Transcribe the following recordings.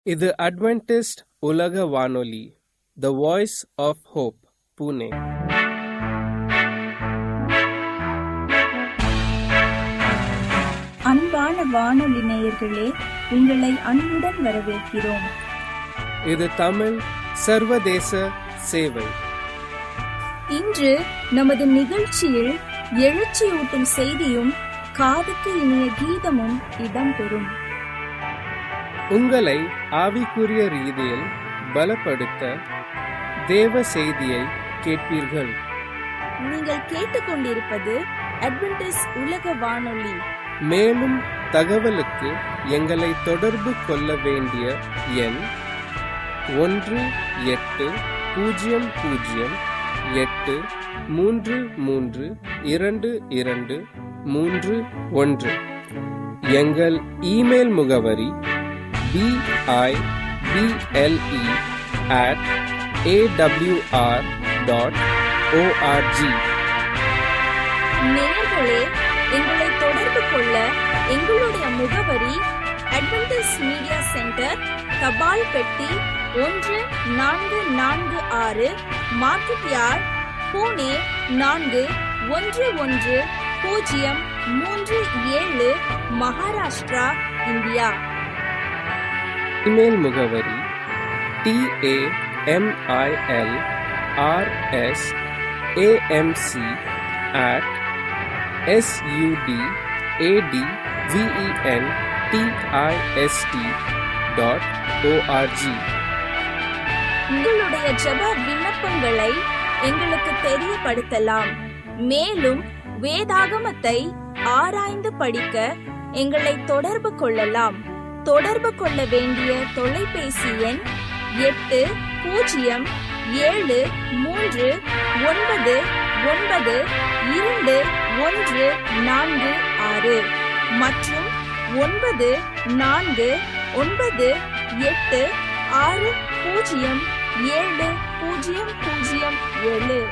இது அட்வென்டிஸ்ட் உலக வானொலி the voice of hope Pune அன்பான வானொலி நேயர்களே உங்களை அன்புடன் வரவேற்கிறோம் இது தமிழ் சர்வதேச சேவை இன்று நமது நிகழ்ச்சியில் எழுச்சியூட்டும் செய்தியும் காதுக்கு இனிய கீதமும் இடம்பெறும் உங்களை ஆவிக்குரிய ரீதியில் பலப்படுத்த தேவ செய்தியை கேட்பீர்கள் நீங்கள் கேட்டுக்கொண்டிருப்பது அட்வென்டிஸ் உலக வானொலி மேலும் தகவலுக்கு எங்களை தொடர்பு கொள்ள வேண்டிய எண் ஒன்று எட்டு பூஜ்ஜியம் பூஜ்ஜியம் எட்டு மூன்று மூன்று இரண்டு இரண்டு மூன்று ஒன்று எங்கள் இமெயில் முகவரி BIBLE at AWR dot ORG நேயர்களே எங்களை தொடர்பு கொள்ள எங்களுடைய முகவரி அட்வென்டிஸ் மீடியா சென்டர் தபால் பெட்டி ஒன்று நான்கு நான்கு ஆறு மார்க்கெட் யார்ட் பூனே நான்கு ஒன்று ஒன்று பூஜ்ஜியம் மூன்று ஏழு மகாராஷ்டிரா இந்தியா இமெயில் முகவரி TAMIL RS AMC at SUD AD VEN TIST dot ORG உங்களுடைய ஜெப விண்ணப்பங்களை எங்களுக்கு தெரியப்படுத்தலாம் மேலும் வேதாகமத்தை ஆராய்ந்து படிக்க எங்களை தொடர்பு கொள்ளலாம் தொடர்பு கொள்ள வேண்டிய தொலைபேசி எண் எட்டு பூஜ்ஜியம் ஏழு மூன்று ஒன்பது ஒன்பது இரண்டு ஒன்று நான்கு ஆறு மற்றும் ஒன்பது நான்கு ஒன்பது எட்டு ஆறு பூஜ்ஜியம் ஏழு பூஜ்ஜியம் பூஜ்ஜியம் ஏழு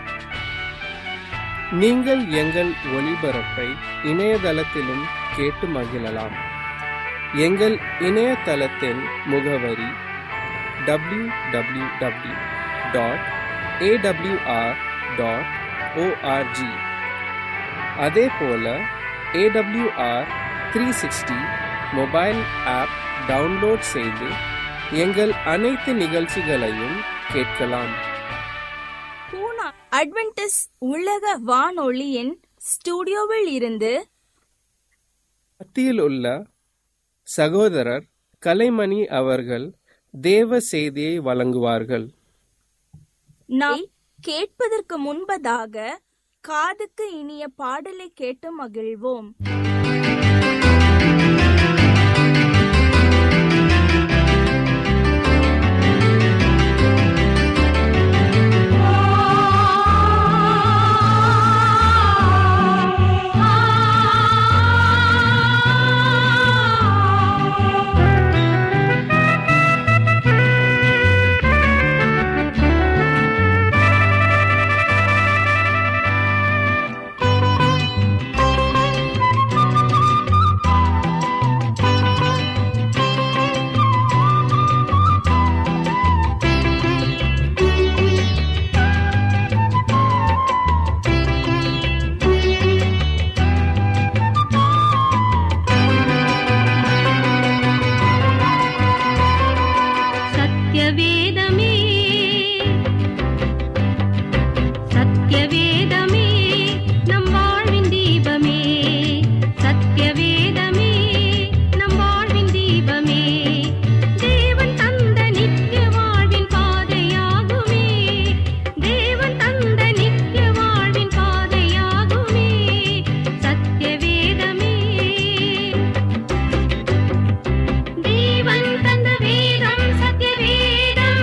நீங்கள் எங்கள் ஒளிபரப்பை இணையதளத்திலும் கேட்டு மகிழலாம் எங்கள் இணையதளத்தின் முகவரி W W W dot AWR dot ORG அதே போல AWR three sixty mobile app download செய்து எங்கள் அனைத்து நிகழ்ச்சிகளையும் கேட்கலாம் பூனா அட்வென்டிஸ் உலக வானொலியின் ஸ்டுடியோவில் இருந்து மத்தியில் உள்ள சகோதரர் கலைமணி அவர்கள் தேவ செய்தியை வழங்குவார்கள் நாம் கேட்பதற்கு முன்பதாக காதுக்கு இனிய பாடலை கேட்டு மகிழ்வோம் सत्यवेदमे सत्यवेदमे நம் வாழ்வின் தீபமே சத்யவேதமே நம் வாழ்வின் தீபமே தேவன் தந்த நித்திய வாழ்வின் பாதையாகுமே தேவன் தந்த நித்திய வாழ்வின் பாதையாகுமே சத்யவேதமே தேவன் தந்த வேதம் சத்ய வேதம்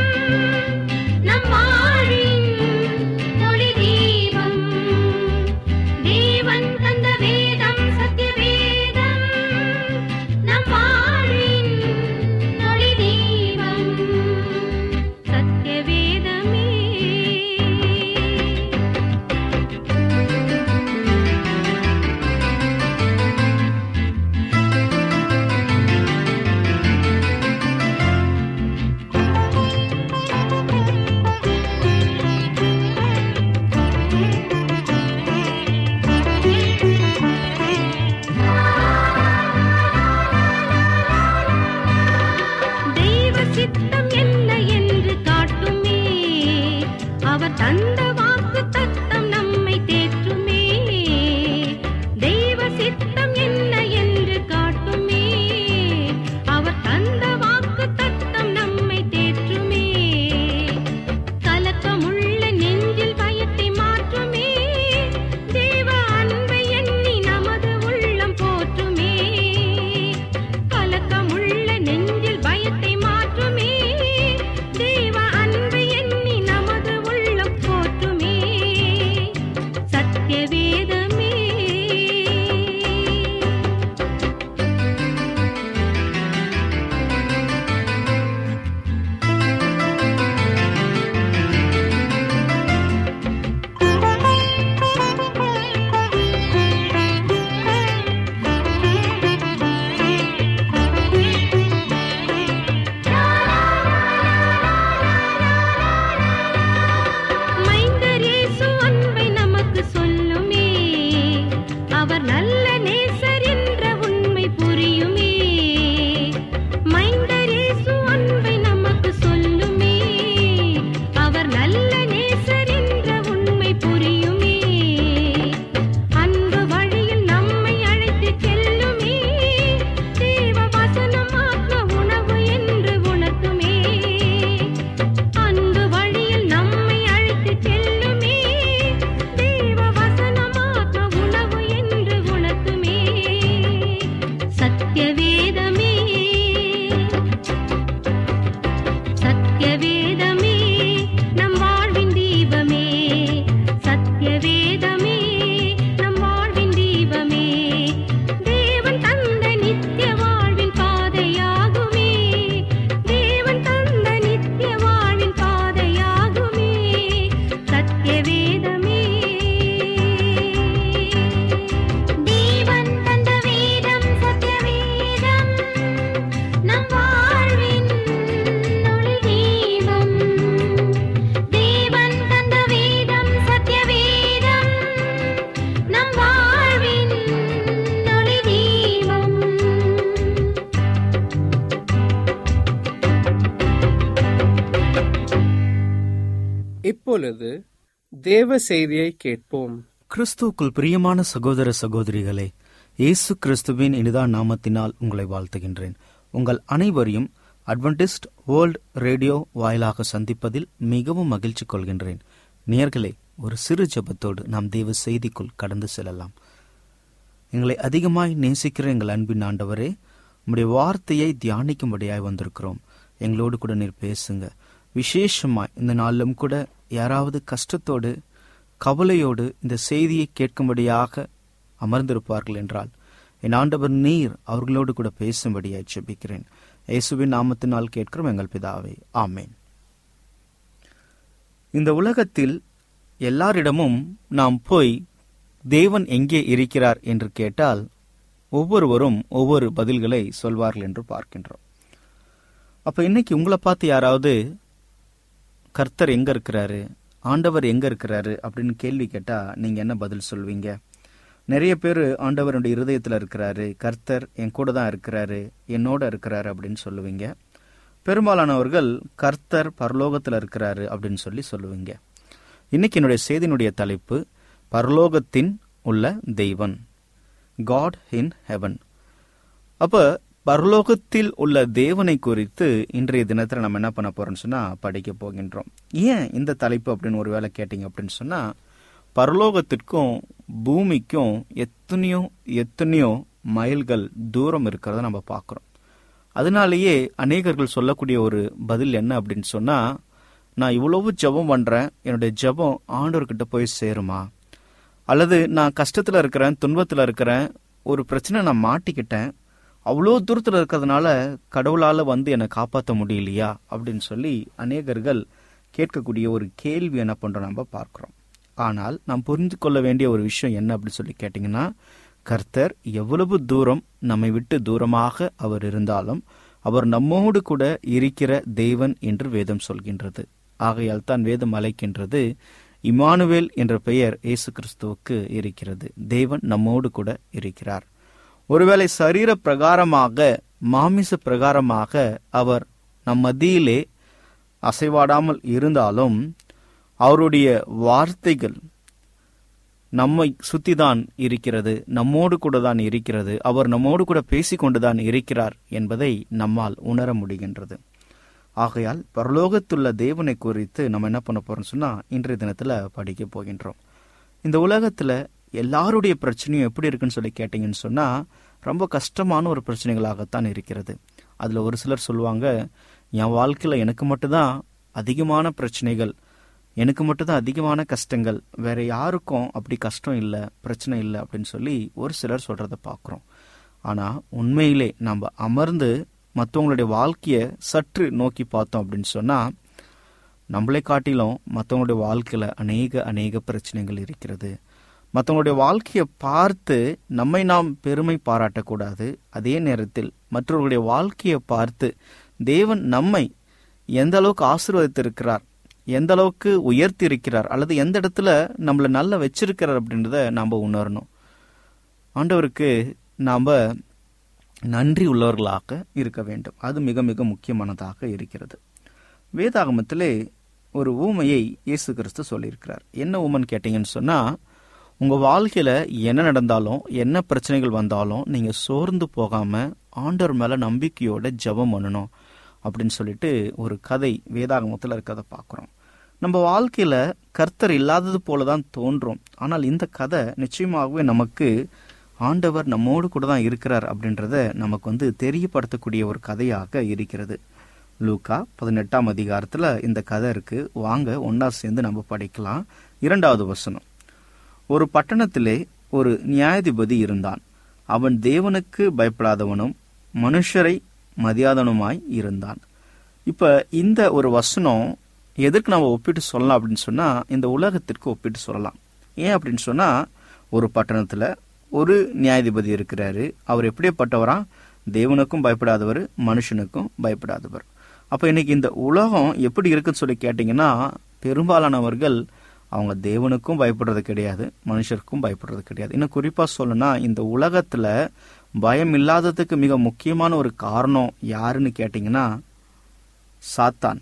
இப்பொழுது தேவ செய்தியை கேட்போம் கிறிஸ்துவுக்குள் பிரியமான சகோதர சகோதரிகளே இயேசு கிறிஸ்துவின் இனிதா நாமத்தினால் உங்களை வாழ்த்துகின்றேன் உங்கள் அனைவரையும் அட்வென்டிஸ்ட் வேர்ல்ட் ரேடியோ வாயிலாக சந்திப்பதில் மிகவும் மகிழ்ச்சி கொள்கின்றேன் நேர்களே ஒரு சிறு ஜெபத்தோடு நாம் தேவ செய்திக்குள் கடந்து செல்லலாம் எங்களை அதிகமாய் நேசிக்கிற எங்கள் அன்பின் ஆண்டவரே உம்முடைய வார்த்தையை தியானிக்கும்படியாய் வந்திருக்கிறோம் எங்களோடு கூட நீர் பேசுங்க விசேஷமாய் இந்த நாளிலும் கூட யாராவது கஷ்டத்தோடு கவலையோடு இந்த செய்தியை கேட்கும்படியாக அமர்ந்திருப்பார்கள் என்றால் என் ஆண்டவர் நீர் அவர்களோடு கூட பேசும்படியாய் ஜெபிக்கிறேன் இயேசுவின் நாமத்தினால் கேட்கிறோம் எங்கள் பிதாவே ஆமேன் இந்த உலகத்தில் எல்லாரிடமும் நாம் போய் தேவன் எங்கே இருக்கிறார் என்று கேட்டால் ஒவ்வொருவரும் ஒவ்வொரு பதில்களை சொல்வார்கள் என்று பார்க்கின்றோம் அப்ப இன்னைக்கு உங்களை பார்த்து யாராவது கர்த்தர் எங்க இருக்கிறாரு ஆண்டவர் எங்க இருக்கிறாரு அப்படின்னு கேள்வி கேட்டா நீங்க என்ன பதில் சொல்வீங்க நிறைய பேர் ஆண்டவருடைய இருதயத்துல இருக்கிறாரு கர்த்தர் என் கூட தான் இருக்கிறாரு என்னோட இருக்கிறாரு அப்படின்னு சொல்லுவீங்க பெரும்பாலானவர்கள் கர்த்தர் பரலோகத்துல இருக்கிறாரு அப்படின்னு சொல்லி சொல்லுவீங்க இன்னைக்கு என்னுடைய செய்தியினுடைய தலைப்பு பரலோகத்தின் உள்ள தெய்வன் காட் இன் ஹெவன் அப்ப பரலோகத்தில் உள்ள தேவனை குறித்து இன்றைய தினத்துல நம்ம என்ன பண்ண போறோம்னு சொன்னா படிக்க போகின்றோம் ஏன் இந்த தலைப்பு அப்படின்னு ஒரு வேலை கேட்டீங்க அப்படின்னு சொன்னா பரலோகத்திற்கும் பூமிக்கும் எத்தனையோ எத்தனையோ மைல்கள் தூரம் இருக்கிறத நம்ம பார்க்கிறோம் அதனாலேயே அநேகர்கள் சொல்லக்கூடிய ஒரு பதில் என்ன அப்படின்னு சொன்னா நான் இவ்வளவு ஜெபம் பண்றேன் என்னுடைய ஜெபம் ஆண்டவர்கிட்ட போய் சேருமா அல்லது நான் கஷ்டத்துல இருக்கிறேன் துன்பத்துல இருக்கிறேன் ஒரு பிரச்சனை நான் மாட்டிக்கிட்டேன் அவ்வளோ தூரத்தில் இருக்கிறதுனால கடவுளால் வந்து என்னை காப்பாற்ற முடியலையா அப்படின்னு சொல்லி அநேகர்கள் கேட்கக்கூடிய ஒரு கேள்வி என்ன பண்ணுறோம் நம்ம பார்க்குறோம் ஆனால் நாம் புரிந்து கொள்ள வேண்டிய ஒரு விஷயம் என்ன அப்படின்னு சொல்லி கேட்டிங்கன்னா கர்த்தர் எவ்வளவு தூரம் நம்மை விட்டு தூரமாக அவர் இருந்தாலும் அவர் நம்மோடு கூட இருக்கிற தேவன் என்று வேதம் சொல்கின்றது ஆகையால் தான் வேதம் அழைக்கின்றது இமானுவேல் என்ற பெயர் இயேசு கிறிஸ்துவுக்கு இருக்கிறது தேவன் நம்மோடு கூட இருக்கிறார் ஒருவேளை சரீர பிரகாரமாக மாமிச பிரகாரமாக அவர் நம் மத்தியிலே அசைவாடாமல் இருந்தாலும் அவருடைய வார்த்தைகள் நம்மை சுத்திதான் இருக்கிறது நம்மோடு கூட தான் இருக்கிறது அவர் நம்மோடு கூட பேசிக்கொண்டுதான் இருக்கிறார் என்பதை நம்மால் உணர முடிகின்றது ஆகையால் பரலோகத்துள்ள தேவனை குறித்து நம்ம என்ன பண்ண போறோம் சொன்னா இன்றைய தினத்துல படிக்க போகின்றோம் இந்த உலகத்துல எல்லாருடைய பிரச்சனையும் எப்படி இருக்குன்னு சொல்லி கேட்டீங்கன்னு சொன்னா ரொம்ப கஷ்டமான ஒரு பிரச்சனைகளாகத்தான் இருக்கிறது அதுல ஒரு சிலர் சொல்லுவாங்க என் வாழ்க்கையில எனக்கு மட்டும்தான் அதிகமான பிரச்சனைகள் எனக்கு மட்டும்தான் அதிகமான கஷ்டங்கள் வேற யாருக்கும் அப்படி கஷ்டம் இல்லை பிரச்சனை இல்லை அப்படின்னு சொல்லி ஒரு சிலர் சொல்றத பார்க்குறோம் ஆனா உண்மையிலே நம்ம அமர்ந்து மற்றவங்களுடைய வாழ்க்கையை சற்று நோக்கி பார்த்தோம் அப்படின்னு சொன்னா நம்மளை காட்டிலும் மற்றவங்களுடைய வாழ்க்கையில அநேக அநேக பிரச்சனைகள் இருக்கிறது மற்றவங்களுடைய வாழ்க்கையை பார்த்து நம்மை நாம் பெருமை பாராட்டக்கூடாது அதே நேரத்தில் மற்றவர்களுடைய வாழ்க்கையை பார்த்து தேவன் நம்மை எந்த அளவுக்கு ஆசீர்வதித்திருக்கிறார் எந்த அளவுக்கு உயர்த்தி இருக்கிறார் அல்லது எந்த இடத்துல நம்மளை நல்லா வச்சிருக்கிறார் அப்படின்றத நாம் உணரணும் ஆண்டவருக்கு நாம் நன்றி உள்ளவர்களாக இருக்க வேண்டும் அது மிக மிக முக்கியமானதாக இருக்கிறது வேதாகமத்திலே ஒரு ஊமையை இயேசு கிறிஸ்து சொல்லியிருக்கிறார் என்ன ஊமன் கேட்டீங்கன்னு சொன்னா உங்க வாழ்க்கையில என்ன நடந்தாலும் என்ன பிரச்சனைகள் வந்தாலும் நீங்க சோர்ந்து போகாம ஆண்டவர் மேல நம்பிக்கையோட ஜெபம் பண்ணணும் அப்படின்னு சொல்லிட்டு ஒரு கதை வேதாகமத்தில் இருக்கிறத பார்க்குறோம் நம்ம வாழ்க்கையில கர்த்தர் இல்லாதது போலதான் தோன்றும் ஆனால் இந்த கதை நிச்சயமாகவே நமக்கு ஆண்டவர் நம்மோடு கூட தான் இருக்கிறார் அப்படின்றத நமக்கு வந்து தெரியப்படுத்தக்கூடிய ஒரு கதையாக இருக்கிறது லூக்கா பதினெட்டாம் அதிகாரத்துல இந்த கதை இருக்கு வாங்க ஒன்னா சேர்ந்து நம்ம படிக்கலாம் இரண்டாவது வசனம் ஒரு பட்டணத்திலே ஒரு நியாயாதிபதி இருந்தான் அவன் தேவனுக்கு பயப்படாதவனும் மனுஷரை மதியாதவனுமாய் இருந்தான் இப்ப இந்த ஒரு வசனம் எதற்கு நம்ம ஒப்பிட்டு சொல்லலாம் அப்படின்னு சொன்னா இந்த உலகத்திற்கு ஒப்பிட்டு சொல்லலாம் ஏன் அப்படின்னு சொன்னா ஒரு பட்டணத்துல ஒரு நியாயாதிபதி இருக்கிறாரு அவர் எப்படிப்பட்டவரா தேவனுக்கும் பயப்படாதவர் மனுஷனுக்கும் பயப்படாதவர் அப்ப இன்னைக்கு இந்த உலகம் எப்படி இருக்குன்னு சொல்லி கேட்டீங்கன்னா பெரும்பாலானவர்கள் அவங்க தேவனுக்கும் பயப்படுறது கிடையாது மனுஷருக்கும் பயப்படுறது கிடையாது இன்னும் குறிப்பா சொல்லணும்னா இந்த உலகத்துல பயம் இல்லாததுக்கு மிக முக்கியமான ஒரு காரணம் யாருன்னு கேட்டீங்கன்னா சாத்தான்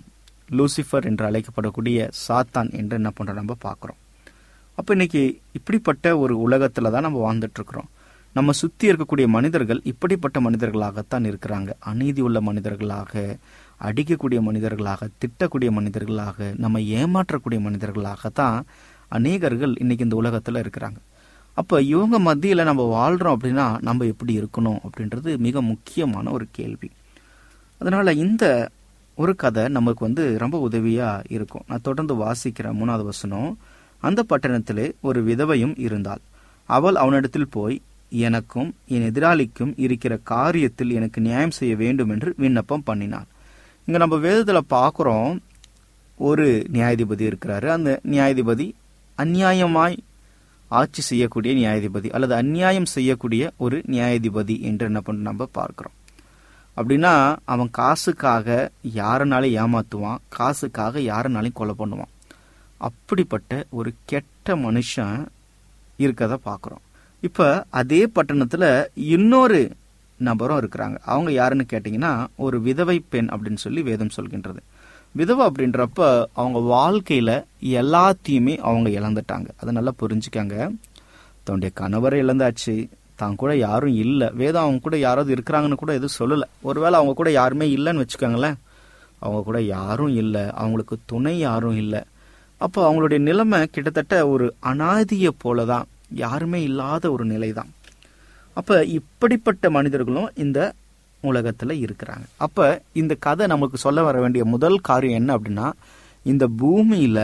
லூசிஃபர் என்று அழைக்கப்படக்கூடிய சாத்தான் என்று என்ன பண்றோம் நம்ம பார்க்குறோம் அப்போ இன்னைக்கு இப்படிப்பட்ட ஒரு உலகத்துல தான் நம்ம வாழ்ந்துட்டு இருக்கிறோம் நம்ம சுத்தி இருக்கக்கூடிய மனிதர்கள் இப்படிப்பட்ட மனிதர்களாகத்தான் இருக்கிறாங்க அநீதி உள்ள மனிதர்களாக அடிக்கக்கூடிய மனிதர்களாக திட்டக்கூடிய மனிதர்களாக நம்ம ஏமாற்றக்கூடிய மனிதர்களாகத்தான் அநேகர்கள் இன்னைக்கு இந்த உலகத்துல இருக்கிறாங்க அப்ப இவங்க மத்தியில நம்ம வாழ்றோம் அப்படின்னா நம்ம எப்படி இருக்கணும் அப்படின்றது மிக முக்கியமான ஒரு கேள்வி அதனால இந்த ஒரு கதை நமக்கு வந்து ரொம்ப உதவியா இருக்கும் நான் தொடர்ந்து வாசிக்கிற மூணாவது வசனம் அந்த பட்டணத்திலே ஒரு விதவையும் இருந்தாள் அவள் அவனிடத்தில் போய் எனக்கும் என் எதிராளிக்கும் இருக்கிற காரியத்தில் எனக்கு நியாயம் செய்ய வேண்டும் என்று விண்ணப்பம் பண்ணினாள் இங்க நம்ம வேதத்துல பார்க்கிறோம் ஒரு நியாயாதிபதி இருக்கிறாரு அந்த நியாயாதிபதி அநியாயமாய் ஆட்சி செய்யக்கூடிய நியாயாதிபதி அல்லது அநியாயம் செய்யக்கூடிய ஒரு நியாயாதிபதி என்று என்ன பண்ண நம்ம பார்க்கிறோம் அப்படின்னா அவன் காசுக்காக யாருனாலும் ஏமாத்துவான் காசுக்காக யாருனாலையும் கொலை பண்ணுவான் அப்படிப்பட்ட ஒரு கெட்ட மனுஷன் இருக்கத பார்க்குறோம் இப்போ அதே பட்டணத்துல இன்னொரு நபரும் இருக்கிறாங்க அவங்க யாருன்னு கேட்டிங்கன்னா ஒரு விதவை பெண் அப்படின்னு சொல்லி வேதம் சொல்கின்றது விதவை அப்படின்றப்ப அவங்க வாழ்க்கையில எல்லாத்தையுமே அவங்க இழந்துட்டாங்க அதை நல்லா புரிஞ்சுக்காங்க தன்னுடைய கணவரை இழந்தாச்சு தான் கூட யாரும் இல்லை வேதம் அவங்க கூட யாராவது இருக்கிறாங்கன்னு கூட எதுவும் சொல்லலை ஒருவேளை அவங்க கூட யாருமே இல்லைன்னு வச்சுக்கோங்களேன் அவங்க கூட யாரும் இல்லை அவங்களுக்கு துணை யாரும் இல்லை அப்போ அவங்களுடைய நிலைமை கிட்டத்தட்ட ஒரு அனாதியை போல தான் யாருமே இல்லாத ஒரு நிலை தான் அப்ப இப்படிப்பட்ட மனிதர்களும் இந்த உலகத்துல இருக்கிறாங்க அப்ப இந்த கதை நமக்கு சொல்ல வர வேண்டிய முதல் காரியம் என்ன அப்படின்னா இந்த பூமியில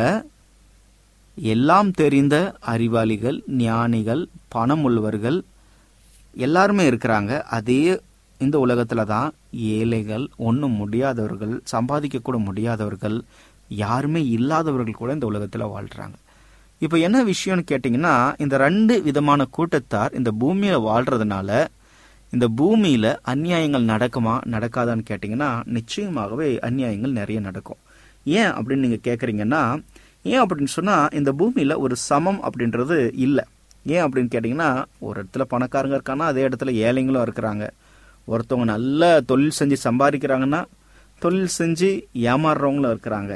எல்லாம் தெரிந்த அறிவாளிகள் ஞானிகள் பணம் உள்ளவர்கள் எல்லாருமே இருக்கிறாங்க அதே இந்த உலகத்துல தான் ஏழைகள் ஒன்றும் முடியாதவர்கள் சம்பாதிக்க கூட முடியாதவர்கள் யாருமே இல்லாதவர்கள் கூட இந்த உலகத்துல வாழ்றாங்க இப்போ என்ன விஷயம்னு கேட்டிங்கன்னா இந்த ரெண்டு விதமான கூட்டத்தார் இந்த பூமியில வாழ்றதுனால இந்த பூமியில அநியாயங்கள் நடக்குமா நடக்காதான்னு கேட்டிங்கன்னா நிச்சயமாகவே அநியாயங்கள் நிறைய நடக்கும் ஏன் அப்படின்னு நீங்க கேக்குறீங்கன்னா ஏன் அப்படின்னு சொன்னா இந்த பூமியில ஒரு சமம் அப்படின்றது இல்லை ஏன் அப்படின்னு கேட்டிங்கன்னா ஒரு இடத்துல பணக்காரங்க இருக்காங்கன்னா அதே இடத்துல ஏழைங்களும் இருக்கிறாங்க ஒருத்தவங்க நல்ல தொழில் செஞ்சு சம்பாதிக்கிறாங்கன்னா தொழில் செஞ்சு ஏமாறுறவங்களும் இருக்கிறாங்க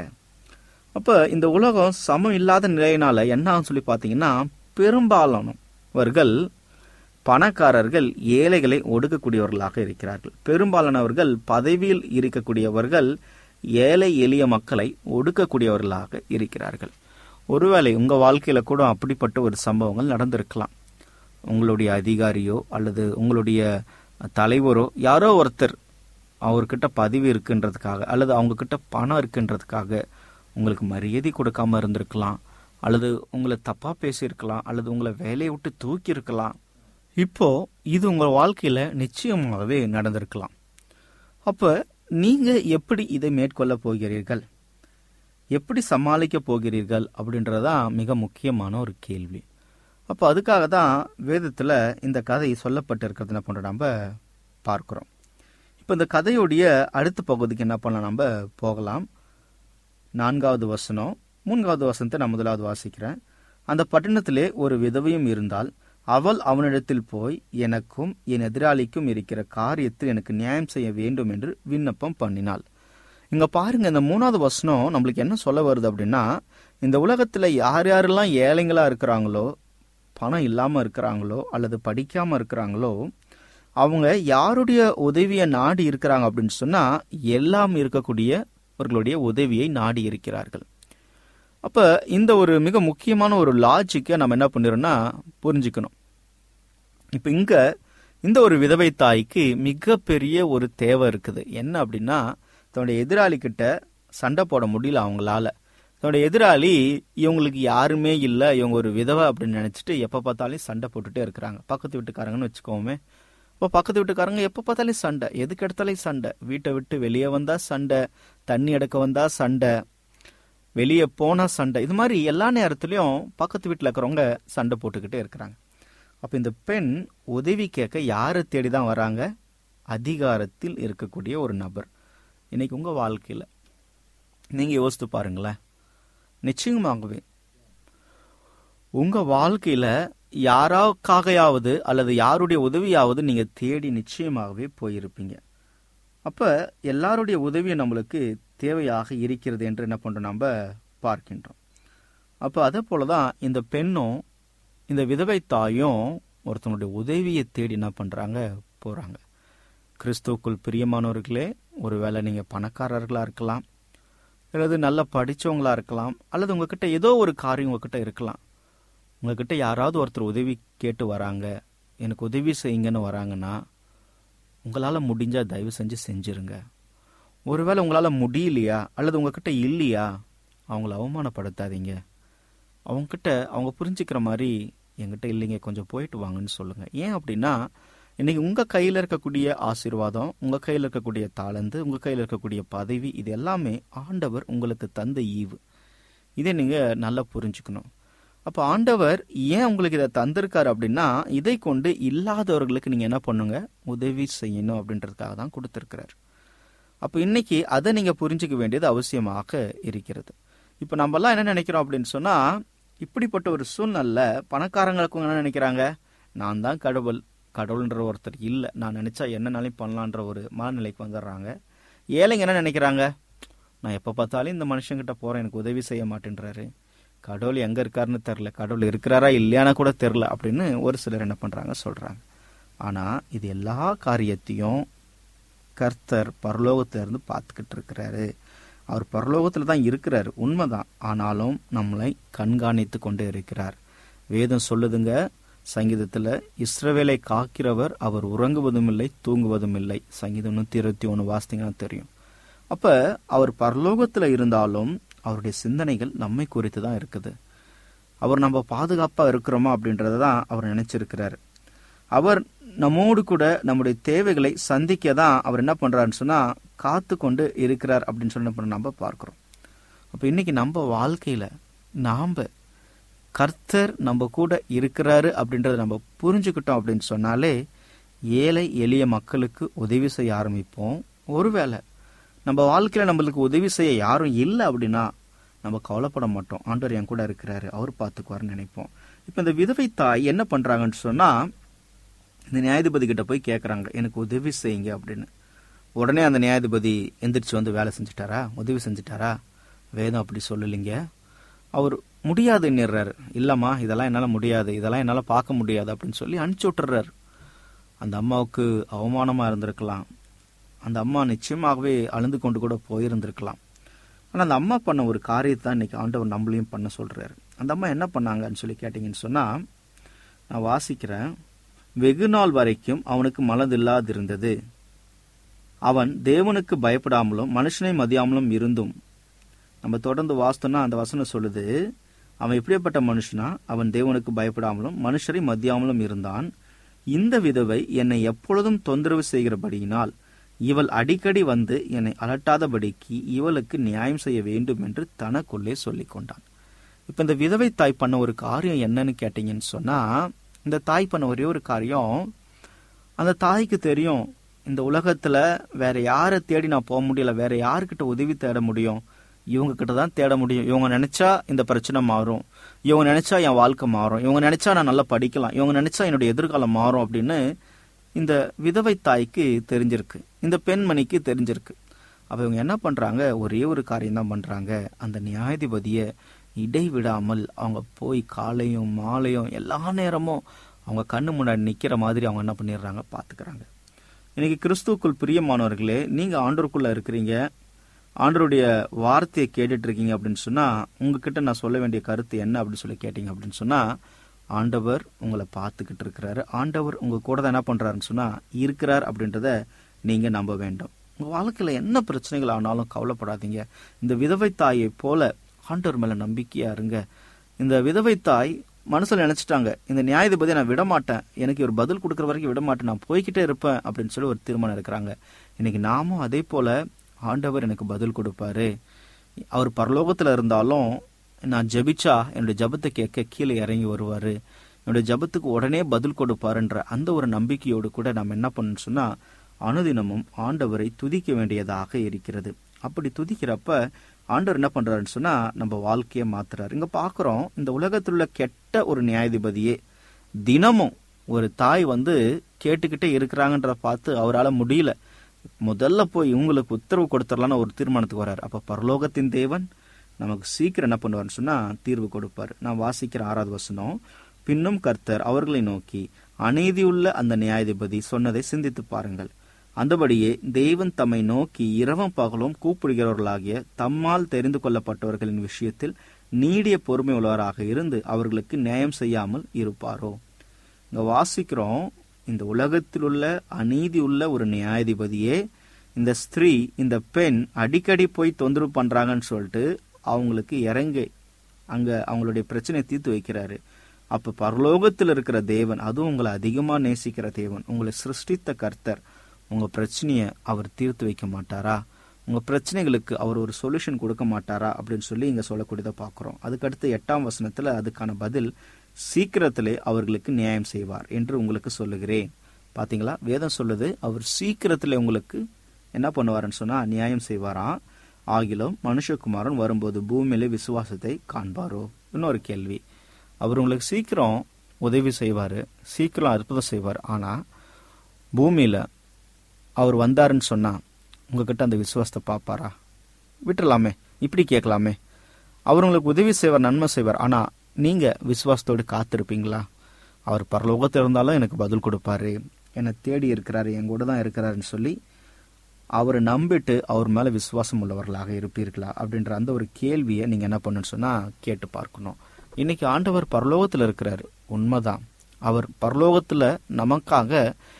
அப்ப இந்த உலகம் சமம் இல்லாத நிலையினால என்ன ஆகும் சொல்லி பார்த்தீங்கன்னா பெரும்பாலானவர்கள் பணக்காரர்கள் ஏழைகளை ஒடுக்கக்கூடியவர்களாக இருக்கிறார்கள் பெரும்பாலானவர்கள் பதவியில் இருக்கக்கூடியவர்கள் ஏழை எளிய மக்களை ஒடுக்கக்கூடியவர்களாக இருக்கிறார்கள் ஒருவேளை உங்க வாழ்க்கையில கூட அப்படிப்பட்ட ஒரு சம்பவங்கள் நடந்திருக்கலாம் உங்களுடைய அதிகாரியோ அல்லது உங்களுடைய தலைவரோ யாரோ ஒருத்தர் அவர்கிட்ட பதவி இருக்குன்றதுக்காக அல்லது அவங்க கிட்ட பணம் இருக்குன்றதுக்காக உங்களுக்கு மரியாதை கொடுக்காம இருந்திருக்கலாம் அல்லது உங்களை தப்பா பேசியிருக்கலாம் அல்லது உங்களை வேலையை விட்டு தூக்கி இருக்கலாம் இப்போ இது உங்க வாழ்க்கையில நிச்சயமாகவே நடந்திருக்கலாம் அப்ப நீங்க எப்படி இதை மேற்கொள்ள போகிறீர்கள் எப்படி சமாளிக்க போகிறீர்கள் அப்படின்றதான் மிக முக்கியமான ஒரு கேள்வி அப்போ அதுக்காக தான் வேதத்துல இந்த கதை சொல்லப்பட்டிருக்கிறது என்ன பண்றோம் நம்ம பார்க்கிறோம் இப்போ இந்த கதையுடைய அடுத்த பகுதிக்கு என்ன பண்ணலாம் நம்ம போகலாம் நான்காவது வசனம் மூன்றாவது வசனத்தை நான் முதலாவது வாசிக்கிறேன் அந்த பட்டணத்திலே ஒரு விதவையும் இருந்தால் அவள் அவனிடத்தில் போய் எனக்கும் என் எதிராளிக்கும் இருக்கிற காரியத்தில் எனக்கு நியாயம் செய்ய வேண்டும் என்று விண்ணப்பம் பண்ணினாள் இங்க பாருங்க இந்த மூணாவது வசனம் நம்மளுக்கு என்ன சொல்ல வருது அப்படின்னா இந்த உலகத்துல யார் யாரெல்லாம் ஏழைங்களா இருக்கிறாங்களோ பணம் இல்லாம இருக்கிறாங்களோ அல்லது படிக்காம இருக்கிறாங்களோ அவங்க யாருடைய உதவியை நாடி இருக்கிறாங்க அப்படின்னு சொன்னா எல்லாம் இருக்கக்கூடியவர்களுடைய உதவியை நாடி இருக்கிறார்கள் அப்ப இந்த ஒரு மிக முக்கியமான ஒரு லாஜிக்கை நம்ம என்ன பண்ணிரோம்னா புரிஞ்சுக்கணும் இப்ப இங்க இந்த ஒரு விதவை தாய்க்கு மிகப்பெரிய ஒரு தேவை இருக்குது என்ன அப்படின்னா தன்னுடைய எதிராளி கிட்ட சண்டை போட முடியல அவங்களால தன்னுடைய எதிராளி இவங்களுக்கு யாருமே இல்லை இவங்க ஒரு விதவை அப்படின்னு நினைச்சிட்டு எப்ப பார்த்தாலும் சண்டை போட்டுட்டே இருக்கிறாங்க பக்கத்து வீட்டுக்காரங்கன்னு வச்சுக்கோமே இப்போ பக்கத்து வீட்டுக்காரங்க எப்ப பார்த்தாலும் சண்டை எதுக்கு எடுத்தாலும் சண்டை வீட்டை விட்டு வெளியே வந்தா சண்டை தண்ணி எடுக்க வந்தா சண்டை வெளியே போனா சண்டை இது மாதிரி எல்லா நேரத்துலயும் பக்கத்து வீட்டில் இருக்கிறவங்க சண்டை போட்டுக்கிட்டே இருக்கிறாங்க அப்ப இந்த பெண் உதவி கேட்க யாரை தேடி தான் வராங்க அதிகாரத்தில் இருக்கக்கூடிய ஒரு நபர் இன்னைக்கு உங்க வாழ்க்கையில நீங்க யோசித்து பாருங்களேன் நிச்சயமாகவே உங்க வாழ்க்கையில யாராக்காகையாவது அல்லது யாருடைய உதவியாவது நீங்க தேடி நிச்சயமாகவே போயிருப்பீங்க அப்ப எல்லாருடைய உதவியும் நம்மளுக்கு தேவையாக இருக்கிறது என்று என்ன பண்றோம் நம்ம பார்க்கின்றோம் அப்போ அதே போல தான் இந்த பெண்ணும் இந்த விதவை தாயும் ஒருத்தனுடைய உதவியை தேடி என்ன பண்றாங்க போறாங்க கிறிஸ்துவுக்குள் பிரியமானவர்களே ஒருவேளை நீங்க பணக்காரர்களா இருக்கலாம் அல்லது நல்லா படிச்சவங்களா இருக்கலாம் அல்லது உங்ககிட்ட ஏதோ ஒரு காரியம் உங்ககிட்ட இருக்கலாம் உங்ககிட்ட யாராவது ஒருத்தர் உதவி கேட்டு வராங்க எனக்கு உதவி செய்யுங்கன்னு வராங்கன்னா உங்களால் முடிஞ்சா தயவு செஞ்சு செஞ்சிருங்க ஒருவேளை உங்களால் முடியலையா அல்லது உங்ககிட்ட இல்லையா அவங்கள அவமானப்படுத்தாதீங்க அவங்ககிட்ட அவங்க புரிஞ்சுக்கிற மாதிரி என்கிட்ட இல்லைங்க கொஞ்சம் போயிட்டு வாங்கன்னு சொல்லுங்க ஏன் அப்படின்னா இன்னைக்கு உங்க கையில இருக்கக்கூடிய ஆசீர்வாதம் உங்க கையில இருக்கக்கூடிய தாளந்து உங்க கையில இருக்கக்கூடிய பதவி இது எல்லாமே ஆண்டவர் உங்களுக்கு தந்த ஈவு இதை நீங்க நல்லா புரிஞ்சுக்கணும் அப்ப ஆண்டவர் ஏன் உங்களுக்கு இதை தந்திருக்காரு அப்படின்னா இதை கொண்டு இல்லாதவர்களுக்கு நீங்க என்ன பண்ணுங்க உதவி செய்யணும் அப்படின்றதுக்காக தான் கொடுத்திருக்கிறார் அப்ப இன்னைக்கு அதை நீங்க புரிஞ்சுக்க வேண்டியது அவசியமாக இருக்கிறது இப்ப நம்ம எல்லாம் என்ன நினைக்கிறோம் அப்படின்னு சொன்னா இப்படிப்பட்ட ஒரு சூழ்நிலை பணக்காரங்களுக்கும் என்ன நினைக்கிறாங்க நான் தான் கடவுள் கடவுள்ன்ற ஒருத்தர் இல்லை நான் நினைச்சா என்னனாலையும் பண்ணலான்ற ஒரு மனநிலைக்கு வந்துடுறாங்க ஏழைங்க என்ன நினைக்கிறாங்க நான் எப்போ பார்த்தாலும் இந்த மனுஷங்கிட்ட போறேன் எனக்கு உதவி செய்ய மாட்டேன்றாரு கடவுள் எங்க இருக்காருன்னு தெரில கடவுள் இருக்கிறாரா இல்லையானா கூட தெரில அப்படின்னு ஒரு சிலர் என்ன பண்றாங்க சொல்றாங்க ஆனா இது எல்லா காரியத்தையும் கர்த்தர் பரலோகத்துல இருந்து பார்த்துக்கிட்டு இருக்கிறாரு அவர் பரலோகத்துல தான் இருக்கிறார் உண்மைதான் ஆனாலும் நம்மளை கண்காணித்து கொண்டு இருக்கிறார் வேதம் சொல்லுதுங்க சங்கீதத்துல இஸ்ரவேலை காக்கிறவர் அவர் உறங்குவதும் இல்லை தூங்குவதும் இல்லை சங்கீதம் நூத்தி இருபத்தி ஒன்று வாசித்தீங்கன்னா தெரியும் அப்ப அவர் பரலோகத்துல இருந்தாலும் அவருடைய சிந்தனைகள் நம்மை குறித்து தான் இருக்குது அவர் நம்ம பாதுகாப்பா இருக்கிறோமா அப்படின்றத தான் அவர் நினைச்சிருக்கிறார் அவர் நம்மோடு கூட நம்முடைய தேவைகளை சந்திக்க தான் அவர் என்ன பண்றாருன்னு சொன்னா காத்து கொண்டு இருக்கிறார் அப்படின்னு சொல்லி என்ன பண்றோம் நம்ம பார்க்கிறோம் அப்ப இன்னைக்கு நம்ம வாழ்க்கையில நாம கர்த்தர் நம்ம கூட இருக்கிறாரு அப்படின்றத நம்ம புரிஞ்சுக்கிட்டோம் அப்படின்னு சொன்னாலே ஏழை எளிய மக்களுக்கு உதவி செய்ய ஆரம்பிப்போம் ஒருவேளை நம்ம வாழ்க்கையில நம்மளுக்கு உதவி செய்ய யாரும் இல்லை அப்படின்னா நம்ம கவலைப்பட மாட்டோம் ஆண்டவர் என் கூட இருக்கிறாரு அவர் பார்த்துக்குவாருன்னு நினைப்போம் இப்போ இந்த விதவை தாய் என்ன பண்றாங்கன்னு சொன்னா இந்த நியாயாதிபதி கிட்ட போய் கேட்குறாங்க எனக்கு உதவி செய்யுங்க அப்படின்னு உடனே அந்த நியாயாதிபதி எந்திரிச்சு வந்து வேலை செஞ்சுட்டாரா உதவி செஞ்சுட்டாரா வேதம் அப்படி சொல்லலைங்க அவர் முடியாதுன்னுறாரு இல்லம்மா இதெல்லாம் என்னால் முடியாது இதெல்லாம் என்னால் பார்க்க முடியாது அப்படின்னு சொல்லி அனுப்பிச்சி விட்டுறாரு அந்த அம்மாவுக்கு அவமானமா இருந்திருக்கலாம் அந்த அம்மா நிச்சயமாகவே அழுந்து கொண்டு கூட போயிருந்திருக்கலாம் ஆனால் அந்த அம்மா பண்ண ஒரு காரியத்தை தான் இன்னைக்கு ஆண்டவர் நம்மளையும் பண்ண சொல்றாரு அந்த அம்மா என்ன பண்ணாங்கன்னு சொல்லி கேட்டிங்கன்னு சொன்னா நான் வாசிக்கிறேன் வெகு நாள் வரைக்கும் அவனுக்கு மனதில்லாதிருந்தது அவன் தேவனுக்கு பயப்படாமலும் மனுஷனை மதியாமலும் இருந்தும் நம்ம தொடர்ந்து வாசித்தோம்னா அந்த வசனம் சொல்லுது அவன் எப்படிப்பட்ட மனுஷனா அவன் தேவனுக்கு பயப்படாமலும் மனுஷரை மதியாமலும் இருந்தான் இந்த விதவை என்னை எப்பொழுதும் தொந்தரவு செய்கிறபடியினால் இவள் அடிக்கடி வந்து என்னை அலட்டாதபடிக்கு இவளுக்கு நியாயம் செய்ய வேண்டும் என்று தனக்குள்ளே சொல்லிக் கொண்டான் இப்ப இந்த விதவை தாய் பண்ண ஒரு காரியம் என்னன்னு கேட்டீங்கன்னு சொன்னா இந்த தாய் பண்ண ஒரே ஒரு காரியம் அந்த தாய்க்கு தெரியும் இந்த உலகத்துல வேற யாரை தேடி நான் போக முடியல வேற யாருக்கிட்ட உதவி தேட முடியும் இவங்க கிட்ட தான் தேட முடியும் இவங்க நினைச்சா இந்த பிரச்சனை மாறும் இவங்க நினைச்சா என் வாழ்க்கை மாறும் இவங்க நினைச்சா நான் நல்லா படிக்கலாம் இவங்க நினைச்சா என்னுடைய எதிர்காலம் மாறும் அப்படின்னு இந்த விதவை தாய்க்கு தெரிஞ்சிருக்கு இந்த பெண்மணிக்கு தெரிஞ்சிருக்கு அப்ப இவங்க என்ன பண்றாங்க ஒரே ஒரு காரியம் தான் பண்றாங்க அந்த நியாயாதிபதியை இடைவிடாமல் அவங்க போய் காலையும் மாலையும் எல்லா நேரமும் அவங்க கண்ணு முன்னாடி நிக்கிற மாதிரி அவங்க என்ன பண்ணிடுறாங்க பாத்துக்கிறாங்க இன்னைக்கு கிறிஸ்துவுக்குள் பிரியமானவர்களே நீங்க ஆண்டோருக்குள்ள இருக்கிறீங்க ஆண்டருடைய வார்த்தையை கேட்டுட்டு இருக்கீங்க அப்படின்னு சொன்னா உங்ககிட்ட நான் சொல்ல வேண்டிய கருத்து என்ன அப்படின்னு சொல்லி கேட்டீங்க அப்படின்னு சொன்னா ஆண்டவர் உங்களை பார்த்துக்கிட்டு இருக்கிறாரு ஆண்டவர் உங்க கூட தான் என்ன பண்றாருன்னு சொன்னா இருக்கிறார் அப்படின்றத நீங்க நம்ப வேண்டும் உங்க வாழ்க்கையில என்ன பிரச்சனைகள் ஆனாலும் கவலைப்படாதீங்க இந்த விதவை தாயை போல ஆண்டவர் மேல நம்பிக்கையா இருங்க இந்த விதவை தாய் மனசுல நினைச்சிட்டாங்க இந்த நியாயாதிபதியை நான் விட மாட்டேன் எனக்கு ஒரு பதில் கொடுக்குற வரைக்கும் விட மாட்டேன் நான் போய்கிட்டே இருப்பேன் அப்படின்னு சொல்லி ஒரு தீர்மானம் இருக்கிறாங்க இன்னைக்கு நாமும் அதே போல ஆண்டவர் எனக்கு பதில் கொடுப்பாரு அவர் பரலோகத்துல இருந்தாலும் நான் ஜெபிச்சா என்னுடைய ஜபத்தை கேட்க கீழே இறங்கி வருவாரு என்னுடைய ஜபத்துக்கு உடனே பதில் கொடுப்பாருன்ற அந்த ஒரு நம்பிக்கையோடு கூட நம்ம என்ன பண்ணணும்னு சொன்னா அனுதினமும் ஆண்டவரை துதிக்க வேண்டியதாக இருக்கிறது அப்படி துதிக்கிறப்ப ஆண்டவர் என்ன பண்றாருன்னு சொன்னா நம்ம வாழ்க்கையை மாத்துறாரு இங்க பாக்குறோம் இந்த உலகத்தில் உள்ள கெட்ட ஒரு நியாயாதிபதியே தினமும் ஒரு தாய் வந்து கேட்டுக்கிட்டே இருக்கிறாங்கன்ற பார்த்து அவரால் முடியல முதல்ல போய் இவங்களுக்கு உத்தரவு கொடுத்துடலான்னு ஒரு தீர்மானத்துக்கு வராரு அப்ப பரலோகத்தின் தேவன் நமக்கு சீக்கிரம் என்ன பண்ணுவார்னு சொன்னா தீர்வு கொடுப்பார் நான் வாசிக்கிற ஆறாவது வசனம் பின்னும் கர்த்தர் அவர்களை நோக்கி அநீதியுள்ள அந்த நியாயாதிபதி சொன்னதை சிந்தித்து பாருங்கள் அந்தபடியே தேவன் தம்மை நோக்கி இரவும் பகலும் கூப்பிடுகிறவர்களாகிய தம்மால் தெரிந்து கொள்ளப்பட்டவர்களின் விஷயத்தில் நீடிய பொறுமை உள்ளவராக இருந்து அவர்களுக்கு நியாயம் செய்யாமல் இருப்பாரோ இங்க வாசிக்கிறோம் இந்த உலகத்தில் உள்ள அநீதி உள்ள ஒரு நியாயாதிபதியே இந்த ஸ்திரீ இந்த பெண் அடிக்கடி போய் தொந்தரவு பண்றாங்கன்னு சொல்லிட்டு அவங்களுக்கு இறங்கி அங்க அவங்களுடைய பிரச்சனையை தீர்த்து வைக்கிறாரு அப்ப பரலோகத்தில் இருக்கிற தேவன் அதுவும் உங்களை அதிகமா நேசிக்கிற தேவன் உங்களை சிருஷ்டித்த கர்த்தர் உங்க பிரச்சனைய அவர் தீர்த்து வைக்க மாட்டாரா உங்க பிரச்சனைகளுக்கு அவர் ஒரு சொல்யூஷன் கொடுக்க மாட்டாரா அப்படின்னு சொல்லி இங்க சொல்லக்கூடியதை பார்க்கிறோம் அதுக்கடுத்து எட்டாம் வசனத்துல அதுக்கான பதில் சீக்கிரத்திலே அவர்களுக்கு நியாயம் செய்வார் என்று உங்களுக்கு சொல்லுகிறேன் பாத்தீங்களா வேதம் சொல்லுது அவர் சீக்கிரத்திலே உங்களுக்கு என்ன பண்ணுவாருன்னு சொன்னா நியாயம் செய்வாராம் ஆகிலும் மனுஷகுமாரன் வரும்போது பூமியிலே விசுவாசத்தை காண்பாரோ இன்னொரு கேள்வி அவர் உங்களுக்கு சீக்கிரம் உதவி செய்வாரு சீக்கிரம் அற்புதம் செய்வார் ஆனா பூமியில அவர் வந்தாருன்னு சொன்னா உங்ககிட்ட அந்த விசுவாசத்தை பார்ப்பாரா விட்டுறலாமே இப்படி கேட்கலாமே அவர் உங்களுக்கு உதவி செய்வார் நன்மை செய்வார் ஆனா நீங்க விசுவாசத்தோடு காத்திருப்பீங்களா அவர் பரலோகத்தில் இருந்தாலும் எனக்கு பதில் கொடுப்பாரு என்னை தேடி இருக்கிறாரு என் கூட தான் இருக்கிறாருன்னு சொல்லி அவரை நம்பிட்டு அவர் மேல விசுவாசம் உள்ளவர்களாக இருப்பீர்களா அப்படின்ற அந்த ஒரு கேள்வியை நீங்க என்ன பண்ணணும்னு சொன்னா கேட்டு பார்க்கணும் இன்னைக்கு ஆண்டவர் பரலோகத்துல இருக்கிறாரு உண்மைதான் அவர் பரலோகத்துல நமக்காக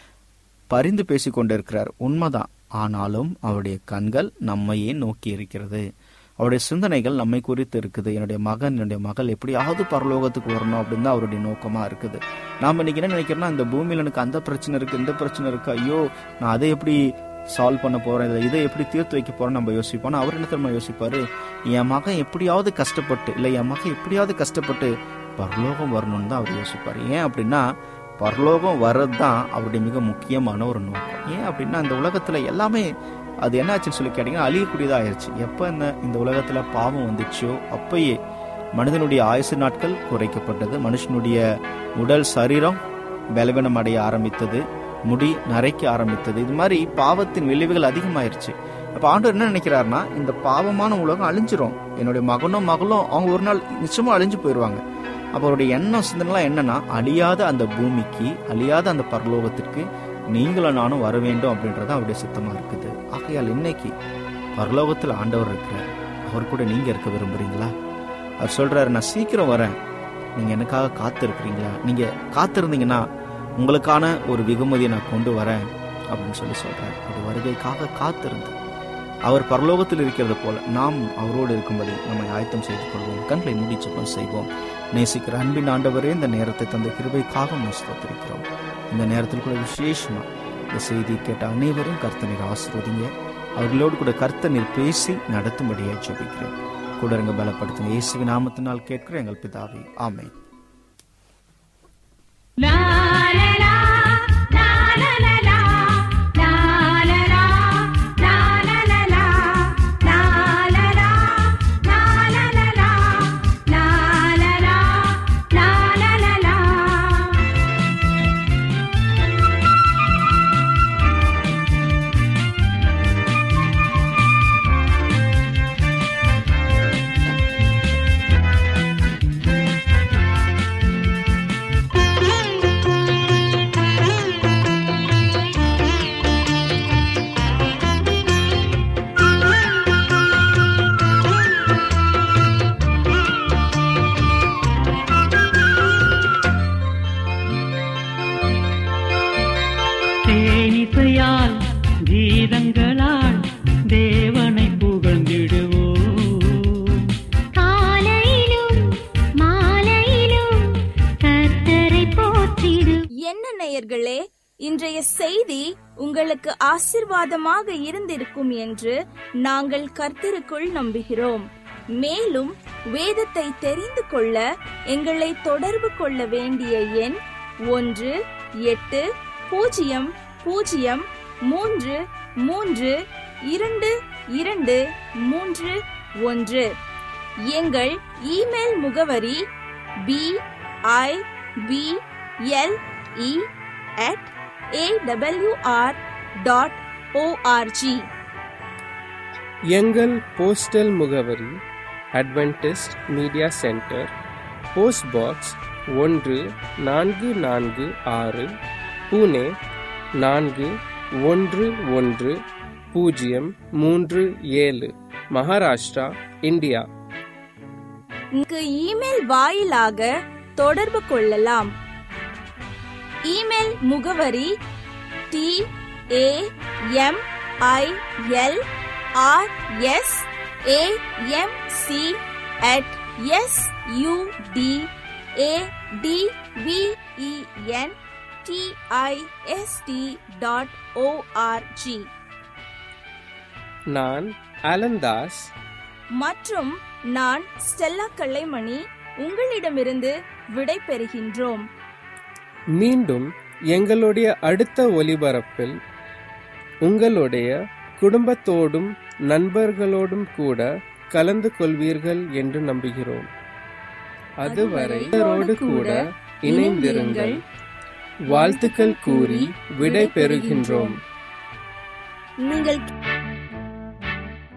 பரிந்து பேசிக் கொண்டிருக்கிறார் உண்மைதான் ஆனாலும் அவருடைய கண்கள் நம்மையே நோக்கி இருக்கிறது அவருடைய சிந்தனைகள் நம்மை குறித்து இருக்குது என்னுடைய மகன் என்னுடைய மகள் எப்படியாவது பரலோகத்துக்கு வரணும் அப்படின்னு தான் அவருடைய நோக்கமா இருக்குது நாம இன்னைக்கு என்ன நினைக்கிறோம்னா இந்த பூமியில எனக்கு அந்த பிரச்சனை இருக்கு இந்த பிரச்சனை இருக்கு ஐயோ நான் அதை எப்படி சால்வ் பண்ண போறேன் இதை- இதை எப்படி தீர்த்து வைக்க போறேன் நம்ம யோசிப்போம் ஆனா அவர் என்ன தெரியுமா யோசிப்பாரு என் மகன் எப்படியாவது கஷ்டப்பட்டு இல்ல என் மகன் எப்படியாவது கஷ்டப்பட்டு பரலோகம் வரணும்னு தான் அவர் யோசிப்பாரு ஏன் அப்படின்னா பரலோகம் வர்றது தான் அவருடைய மிக முக்கியமான ஒரு நோக்கம் ஏன் அப்படின்னா இந்த உலகத்துல எல்லாமே அது என்னாச்சுன்னு சொல்லி கேட்டீங்கன்னா அழியக்கூடியதா ஆயிடுச்சு எப்ப இந்த இந்த உலகத்துல பாவம் வந்துச்சோ அப்பயே மனிதனுடைய ஆயுசு நாட்கள் குறைக்கப்பட்டது மனுஷனுடைய உடல் சரீரம் பலவீனம் அடைய ஆரம்பித்தது முடி நரைக்க ஆரம்பித்தது இது மாதிரி பாவத்தின் விளைவுகள் அதிகமாயிருச்சு அப்ப ஆண்டவர் என்ன நினைக்கிறாருன்னா இந்த பாவமான உலகம் அழிஞ்சிரும் என்னுடைய மகனும் மகளும் அவங்க ஒரு நாள் நிச்சயமா அழிஞ்சு போயிடுவாங்க அப்ப அவருடைய எண்ணம் சிந்தனைலாம் என்னன்னா அழியாத அந்த பூமிக்கு அழியாத அந்த பரலோகத்திற்கு நீங்களும் நானும் வர வேண்டும் அப்படின்றது அவருடைய சித்தமா இருக்குது ஆகையால் இன்னைக்கு பரலோகத்தில் ஆண்டவர் இருக்கிறார் அவர் கூட நீங்க இருக்க விரும்புறீங்களா அவர் சொல்றாரு நான் சீக்கிரம் வரேன் நீங்க எனக்காக காத்து இருக்கிறீங்களா நீங்க காத்திருந்தீங்கன்னா உங்களுக்கான ஒரு வெகுமதியை நான் கொண்டு வரேன் அப்படின்னு சொல்லி சொல்றாரு ஒரு வருகைக்காக காத்திருந்து அவர் பரலோகத்தில் இருக்கிறது போல நாம் அவரோடு இருக்கும்படி நம்மை ஆயத்தம் செய்து கொள்வோம் கண்களை மூடி ஜெபம் செய்வோம் நேசிக்கிற அன்பின் ஆண்டவரே இந்த நேரத்தை தந்த கிருபைக்காக நாம் ஸ்தோத்திரிக்கிறோம் இந்த நேரத்தில் கூட விசேஷமா இந்த செய்தி கேட்ட அனைவரும் கர்த்தனை ஆசிர்வதிங்க அவர்களோடு கூட கர்த்தனில் பேசி நடத்தும்படியாக ஜெபிக்கிறேன் கூட இருங்க பலப்படுத்துங்க இயேசுவின் நாமத்தினால் கேட்கிற எங்கள் பிதாவே ஆமென் La la la, la la la la, la la la, la la la la, la la la, la la la la, la la la, la la la la. தேனிசையால் கீதங்களால் தேவனை புகழ்ந்திடுவோம் காலையிலும் மாலையிலும் கர்த்தரை போற்றிடு என்ன நேயர்களே இன்றைய செய்தி உங்களுக்கு ஆசிர்வாதமாக இருந்திருக்கும் என்று நாங்கள் கர்த்தருக்குள் நம்புகிறோம் மேலும் வேதத்தை தெரிந்து கொள்ள எங்களை தொடர்பு கொள்ள வேண்டிய எண் ஒன்று எட்டு பூஜ்ஜியம் பூஜ்ஜியம் மூன்று மூன்று இரண்டு இரண்டு மூன்று ஒன்று எங்கள் இமெயில் முகவரி B I B L E at awr dot ORG எங்கள் போஸ்டல் முகவரி Adventist media centre post box ஒன்று நான்கு நான்கு ஆறு புனே நான்கு ஒன்று ஒன்று பூஜ்ஜியம் மூன்று ஏழு மகாராஷ்டிரா இந்தியா இங்கு இமெயில் வாயிலாக தொடர்பு கொள்ளலாம் இமெயில் முகவரி T A M I L R S A M C at S U D A D V E N T I S T dot ORG நான் அலந்தாஸ் மற்றும் நான் ஸ்டெல்லா கல்லைமணி உங்களிடமிருந்து விடை பெறுகின்றோம் மீண்டும் எங்களுடைய அடுத்த ஒலிபரப்பில் உங்களுடைய குடும்பத்தோடும் நண்பர்களோடும் கூட கலந்து கொள்வீர்கள் என்று நம்புகிறோம் அதுவரை இவரோடு கூட இணைந்திருங்கள் வாழ்த்துக்கள் கூறி விடை பெறுகின்றோம் நீங்கள்